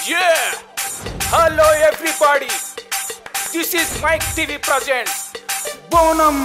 Yeah! Hello everybody! This is Mike TV presents Bonum!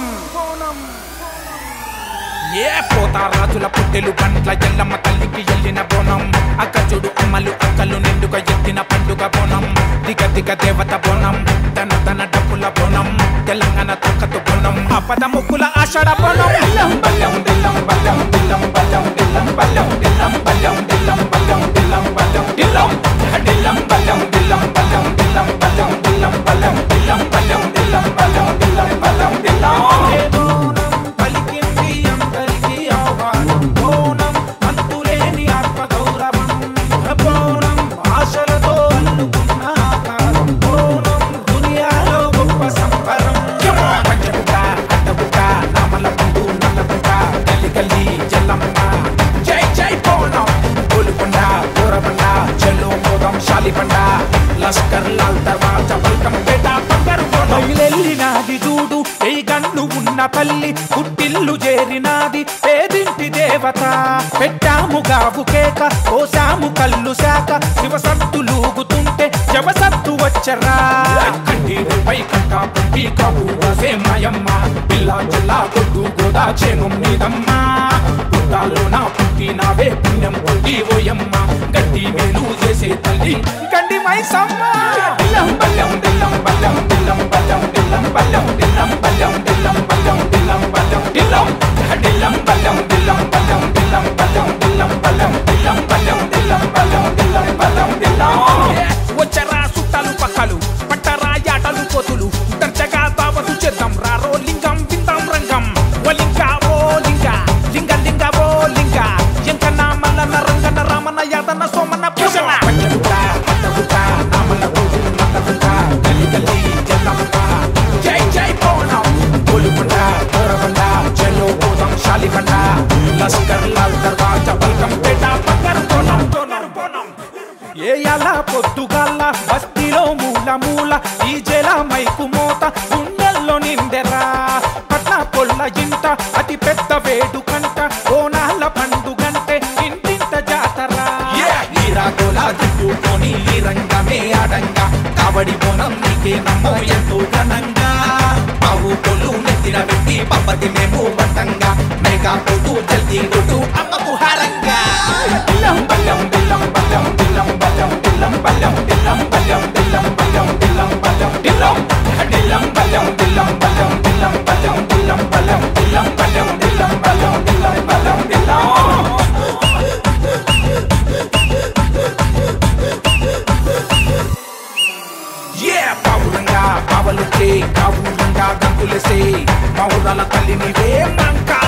ఏ పోతా రాజుల పుట్టెలు పండ్ల ఎల్లమ్మ తల్లికి ఎల్లిన బోనం అక్క చూడు అమ్మలు అక్కలు నిండుగా ఎత్తిన పండుగ బోనం దిగ దిగ దేవత బోనం తన తన డప్పుల బోనం తెలంగాణ తక్కతు బోనం అపద ముక్కుల ఆషాఢ బోనం దిల్లం బల్లం దిల్లం బల్లం దిల్లం బల్లం దిల్లం బల్లం దిల్లం బల్లం దిల్లం బల్లం దిల్లం బల్లం దిల్లం దిల్లం బల్లం దిల్లం బల్లం దిల్లం బల్లం దిల్లం బల్లం దిల్లం బల్లం దిల్లం బల్లం దిల్లం బల్లం దిల్లం పలికింది అందరికీ ఆహ్వానం బోనం అంతులేని ఆత్మ గౌరవం బోనం ఆశలతో అల్లుకున్న ఆకారం బోనం దునియాలో గొప్ప సంబరం పంచగుట్ట అడ్డగుట్ట నామల పండు నల్లగుట్ట గల్లి గల్లి జల్లమ్మ జై జై బోనం గోలుకొండ గోరబండ చెల్లు మోదం శాలిబండ లస్కర్ లాల్ దర్వాజా బల్కం పేట బంగారు బోనం బయలెల్లినాది చూడు ఏ గన్ను ఉన్న తల్లి పుట్టిల్లు చేరినాది పేదింటి దేవత పెట్టాము గావు కేక కోసాము కళ్ళు శాక శివసత్తులూగుతుంటే జవసత్తు వచ్చరా కంటి పై కంట పుట్టి కావు వసే మాయమ్మ పిల్ల జిల్లా కొట్టు గోదా క్షేమం నీదమ్మా పుట్టాలో నా పుట్టినావే పుణ్యం పుట్టి ఓయమ్మ గడ్డి మేలు చేసే తల్లి గండి మైసమ్మ దిల్లం బల్లం దిల్లం బల్లం దిల్లం బల్లం దిల్లం బల్లం దిల్లం బల్లం దిల్లం బల్లం దిల్లం బల్లం దిల్లం దిల్లం బల్లం దిల్లం బల్లం దిల్లం బల్లం దిల్లం బల్లం దిల్లం బల్లం దిల్లం బల్లం దిల్లం బల్లం దిల్లం వచ్చరా సుట్టాలు పక్కలు పట్టరా యాటలు కోతులు దర్జగా దావతు చేద్దాం రారో లింగం విందాం రంగం వలింగా ఓ లింగ లింగ లింగ ఓ లింగ ఎంకన్న మల్లన్న రంగన్న రామన్న యాదన్న సోమన్న పూజన పంచగుట్ట పట్టగుట్ట నామల్ల రోజులు నల్లగుట్ట గల్లి గల్లి జల్లమ్మ జై జై బోనం గోలుకొండ గోరబండ చెల్లో బోధం శాలిబండ లస్కర్ లాల్ దర్వాజా బల్కం పేట బంగారు బోనం బోనం బోనం ఏ అలా పొద్దుగాల బస్తీలో మూల మూల ఈ జల మైకు మోత గుండెల్లో నిందెరా పట్ల పొల్ల ఇంట అతి పెద్ద వేడుకంట కోనాల పండుగంటే ఇంటింట జాతరా నీరాగోలా చుట్టుకొని ఈ రంగమే ఆడంగా కావడి బోనం నీకే నమ్మో ఎంతో ఘనంగా బావు పొలు నెత్తిన పెట్టి పప్పతి మేము పట్టంగా మేఘా పోతూ జల్దీ కొట్టు అమ్మకు హారంగా దిల్లం బల్లం దిల్లం బల్లం దిల్లం బల్లం దిల్లం బల్లం దిల్లం బల్లం దిల్లం బల్లం దిల్లం బల్లం దిల్లం దిల్లం బల్లం దిల్లం బల్లం దిల్లం బల్లం దిల్లం బల్లం దిల్లం బల్లం దిల్లం బల్లం దిల్లం బల్లం దిల్లం Yeah, పావురంగా పావలుకే కావురంగా గంతులేసే పావురాల తల్లి నీవే మంకా